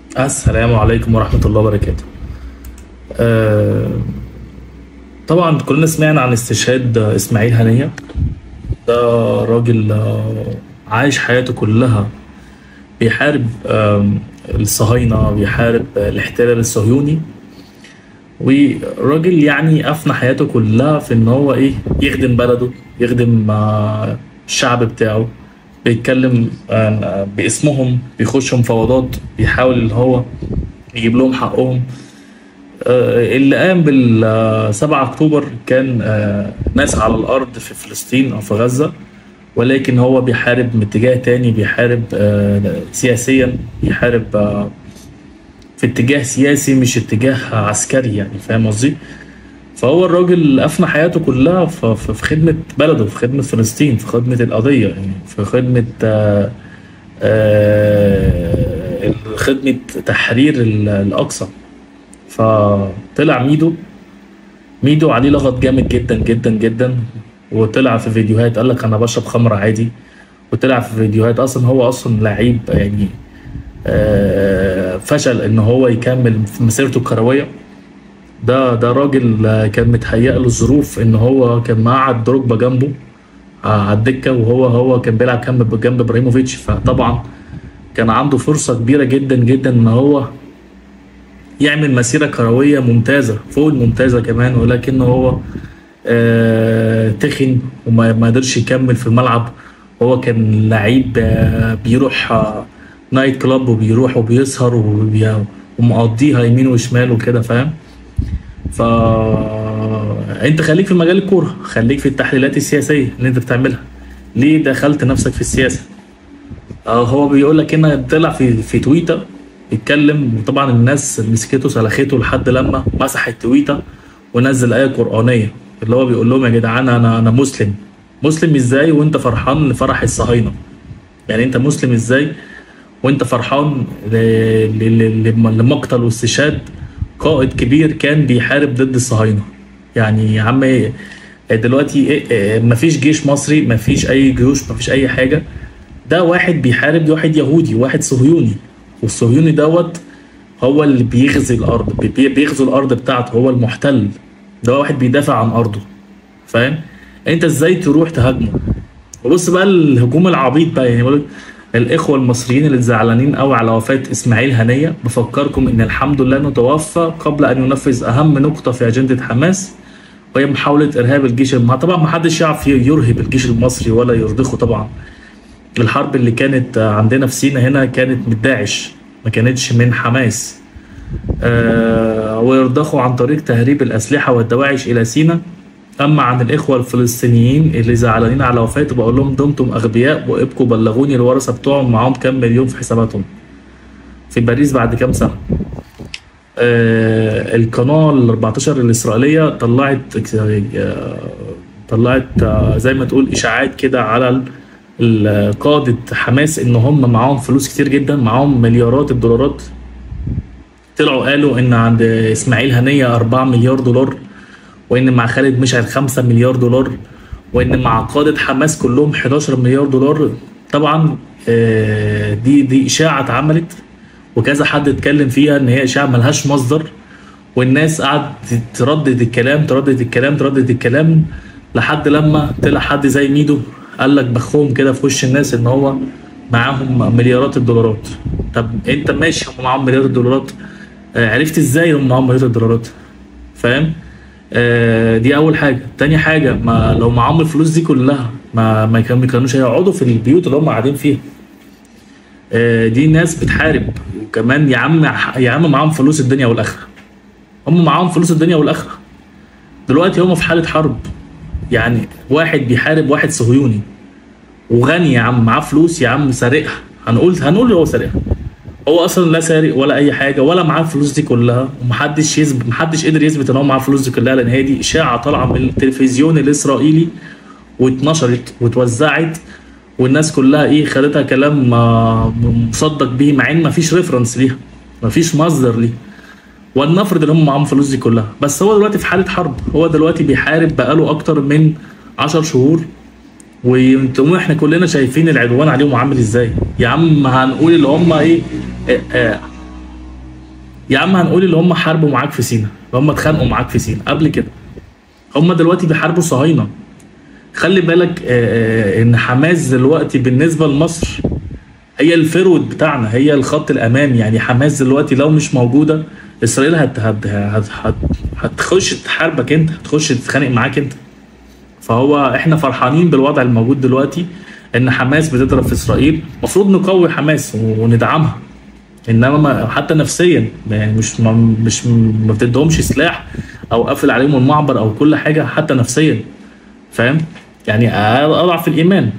السلام عليكم ورحمة الله وبركاته. آه طبعا كلنا سمعنا عن استشهاد إسماعيل هنية ده راجل آه، عايش حياته كلها بيحارب آم، الصهاينة بيحارب الاحتلال الصهيوني وراجل يعني أفنى حياته كلها في إن هو إيه يخدم بلده يخدم آه، الشعب بتاعه بيتكلم آه، باسمهم بيخش مفاوضات بيحاول اللي هو يجيب لهم حقهم آه، اللي قام بال 7 اكتوبر كان آه، ناس على الارض في فلسطين او في غزه ولكن هو بيحارب من اتجاه تاني بيحارب آه، سياسيا بيحارب آه، في اتجاه سياسي مش اتجاه عسكري يعني فاهم قصدي؟ فهو الراجل افنى حياته كلها ف- ف- في خدمه بلده في خدمه فلسطين في خدمه القضيه يعني في خدمه آه، آه، خدمه تحرير ال- الاقصى فطلع ميدو ميدو عليه لغط جامد جدا جدا جدا وطلع في فيديوهات قال لك انا بشرب خمر عادي وطلع في فيديوهات اصلا هو اصلا لعيب يعني آه، فشل ان هو يكمل في مسيرته الكرويه ده ده راجل آه، كان متهيأ له الظروف ان هو كان مقعد دروجبا جنبه على الدكه وهو هو كان بيلعب جنب جنب ابراهيموفيتش فطبعا كان عنده فرصه كبيره جدا جدا ان هو يعمل مسيره كرويه ممتازه فوق الممتازه كمان ولكن هو آه، تخن وما ما قدرش يكمل في الملعب هو كان لعيب آه، بيروح آه، نايت كلاب وبيروح وبيسهر وبي- ومقضيها يمين وشمال وكده فاهم ف انت خليك في مجال الكوره خليك في التحليلات السياسيه اللي انت بتعملها ليه دخلت نفسك في السياسه اه هو بيقول لك هنا طلع في في تويتر يتكلم وطبعا الناس مسكته سلخته لحد لما مسح التويته ونزل ايه قرانيه اللي هو بيقول لهم يا جدعان انا انا مسلم مسلم ازاي وانت فرحان لفرح الصهاينه يعني انت مسلم ازاي وانت فرحان ل- ل- ل- لم- لمقتل واستشهاد قائد كبير كان بيحارب ضد الصهاينه يعني يا عم إيه- دلوقتي إيه- إيه، مفيش جيش مصري مفيش اي جيوش مفيش اي حاجه ده واحد بيحارب واحد يهودي واحد صهيوني والصهيوني دوت هو اللي بيغزي الارض بي- بيغزو الارض بتاعته هو المحتل ده واحد بيدافع عن ارضه فاهم انت ازاي تروح تهاجمه وبص بقى الهجوم العبيط بقى يعني بقول الاخوه المصريين اللي زعلانين قوي على وفاه اسماعيل هنيه بفكركم ان الحمد لله انه توفى قبل ان ينفذ اهم نقطه في اجنده حماس وهي محاوله ارهاب الجيش الم... طبعا ما حدش يعرف يرهب الجيش المصري ولا يرضخه طبعا الحرب اللي كانت عندنا في سينا هنا كانت من داعش ما كانتش من حماس آه ويرضخوا عن طريق تهريب الأسلحة والدواعش إلى سينا أما عن الإخوة الفلسطينيين اللي زعلانين على وفاته بقول لهم دمتم أغبياء وابقوا بلغوني الورثة بتوعهم معاهم كام مليون في حساباتهم في باريس بعد كام سنة آه القناة ال 14 الإسرائيلية طلعت آه طلعت آه زي ما تقول إشاعات كده على ال- ال- قادة حماس إن هم معاهم فلوس كتير جدا معاهم مليارات الدولارات طلعوا قالوا ان عند اسماعيل هنيه 4 مليار دولار وان مع خالد مشعل 5 مليار دولار وان مع قاده حماس كلهم 11 مليار دولار طبعا آه، دي دي اشاعه اتعملت وكذا حد اتكلم فيها ان هي اشاعه ملهاش مصدر والناس قعدت تردد الكلام تردد الكلام تردد الكلام لحد لما طلع حد زي ميدو قال لك بخهم كده في وش الناس ان هو معاهم مليارات الدولارات طب انت ماشي هم معاهم مليارات الدولارات آه، عرفت ازاي هم معاهم مليارات الدولارات فاهم آه، دي اول حاجه تاني حاجه ما لو معاهم الفلوس دي كلها ما ما كانوا- ما كانوش هيقعدوا في البيوت اللي هم قاعدين فيها آه، دي ناس بتحارب وكمان يا عم يا عم معاهم فلوس الدنيا والاخره هم معاهم فلوس الدنيا والاخره دلوقتي هم في حاله حرب يعني واحد بيحارب واحد صهيوني وغني يا عم معاه فلوس يا عم سارقها هنقول هنقول هو سارقها هو اصلا لا سارق ولا اي حاجه ولا معاه الفلوس دي كلها ومحدش يثبت محدش قدر يثبت ان هو معاه الفلوس دي كلها لان هي دي اشاعه طالعه من التلفزيون الاسرائيلي واتنشرت واتوزعت والناس كلها ايه خدتها كلام آه، مصدق بيه مع ان مفيش ريفرنس ليها مفيش مصدر ليه ولنفرض ان هم معاهم الفلوس دي كلها بس هو دلوقتي في حاله حرب هو دلوقتي بيحارب بقاله اكتر من 10 شهور وانتم احنا كلنا شايفين العدوان عليهم عامل ازاي يا عم هنقول اللي هم ايه آه، آه، يا عم هنقول اللي هم حاربوا معاك في سينا اللي هم اتخانقوا معاك في سينا قبل كده هم دلوقتي بيحاربوا صهاينه خلي بالك آه، آه، ان حماس دلوقتي بالنسبه لمصر هي الفرود بتاعنا هي الخط الامامي يعني حماس دلوقتي لو مش موجوده اسرائيل هت هت هت هت هتخش تحاربك انت هتخش تتخانق معاك انت فهو احنا فرحانين بالوضع الموجود دلوقتي ان حماس بتضرب في اسرائيل المفروض نقوي حماس وندعمها انما ما حتى نفسيا يعني مش ما مش ما بتدهمش سلاح او قافل عليهم المعبر او كل حاجه حتى نفسيا فاهم يعني اضعف الايمان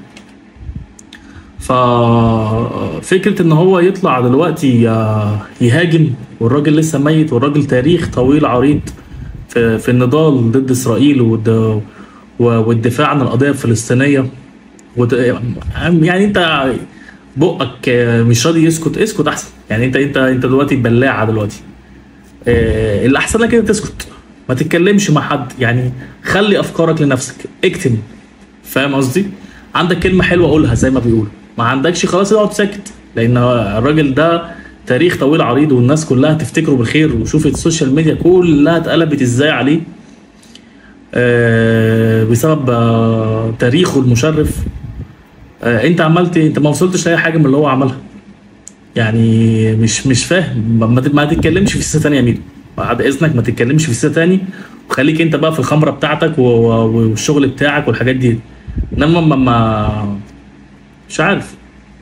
ففكرة ان هو يطلع دلوقتي يهاجم والراجل لسه ميت والراجل تاريخ طويل عريض في, في النضال ضد اسرائيل والد- والدفاع عن القضية الفلسطينية وت- يعني انت بقك مش راضي يسكت اسكت احسن يعني انت انت انت دلوقتي بلاعة دلوقتي آه، الاحسن لك انت تسكت ما تتكلمش مع حد يعني خلي افكارك لنفسك اكتم فاهم قصدي عندك كلمه حلوه قولها زي ما بيقولوا ما عندكش خلاص اقعد ساكت لان الراجل ده تاريخ طويل عريض والناس كلها تفتكره بالخير وشوف السوشيال ميديا كلها اتقلبت ازاي عليه آه، بسبب آه، تاريخه المشرف آه، انت عملت إيه؟ انت ما وصلتش لاي حاجه من اللي هو عملها يعني مش مش فاهم ما, ما ما تتكلمش في سياسه تانية يا ميدو بعد اذنك ما تتكلمش في سياسه تاني وخليك انت بقى في الخمره بتاعتك و- و- والشغل بتاعك والحاجات دي انما ما, ما مش عارف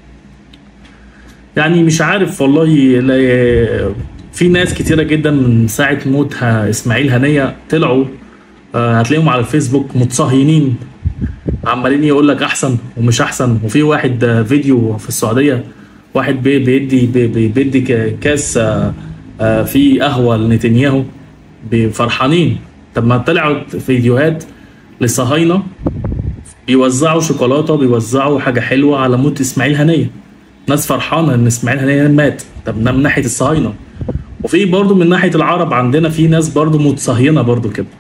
يعني مش عارف والله لا- في ناس كتيره جدا من ساعه موت ه- اسماعيل هنيه طلعوا آه، هتلاقيهم على الفيسبوك متصهينين عمالين يقول لك احسن ومش احسن وفي واحد آه، فيديو في السعوديه واحد بي- بيدي بي- بي- بيدي ك- كاس آه، آه، فيه قهوه لنتنياهو بي- فرحانين طب ما طلعوا فيديوهات لصهاينه بيوزعوا شوكولاته بيوزعوا حاجه حلوه على موت اسماعيل هنيه ناس فرحانه ان اسماعيل هنيه مات طب ده من ناحيه الصهاينه وفي برضه من ناحيه العرب عندنا في ناس برضه متصهينه برضه كده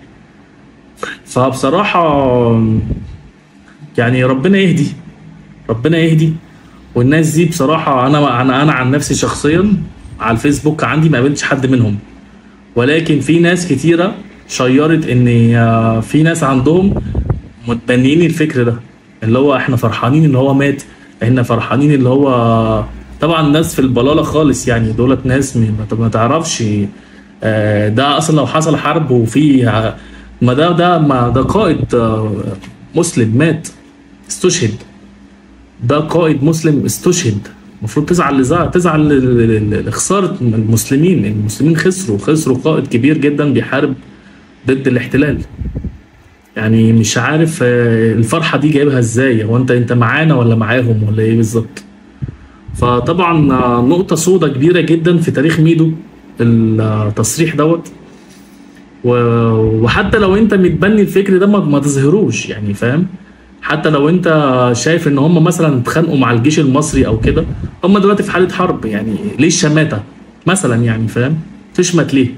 فبصراحه يعني ربنا يهدي ربنا يهدي والناس دي بصراحه انا انا انا عن نفسي شخصيا على الفيسبوك عندي ما قابلتش حد منهم ولكن في ناس كتيره شيرت ان آه، في ناس عندهم متبنيين الفكر ده اللي هو احنا فرحانين ان هو مات احنا فرحانين اللي هو طبعا الناس في البلاله خالص يعني دولت ناس م- ما ما تعرفش آه، ده اصلا لو حصل حرب وفي ع- ما ده ده ما ده قائد آه، مسلم مات استشهد ده قائد مسلم استشهد المفروض تزعل لزعل تزعل ل- ل- ل- لخساره المسلمين المسلمين خسروا خسروا قائد كبير جدا بيحارب ضد الاحتلال يعني مش عارف آه، الفرحه دي جايبها ازاي هو انت انت معانا ولا معاهم ولا ايه بالظبط فطبعا آه، نقطه سودة كبيره جدا في تاريخ ميدو التصريح دوت و- وحتى لو انت متبني الفكر ده ما ما تظهروش يعني فاهم حتى لو انت شايف ان هم مثلا اتخانقوا مع الجيش المصري او كده هم دلوقتي في حاله حرب يعني ليه الشماته مثلا يعني فاهم تشمت ليه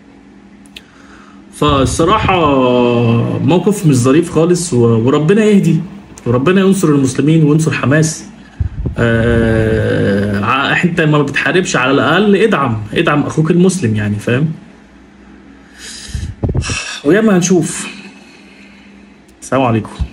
فالصراحة موقف مش ظريف خالص و- وربنا يهدي وربنا ينصر المسلمين وينصر حماس آه، ع- انت ما بتحاربش على الاقل ادعم ادعم اخوك المسلم يعني فاهم وياما هنشوف السلام عليكم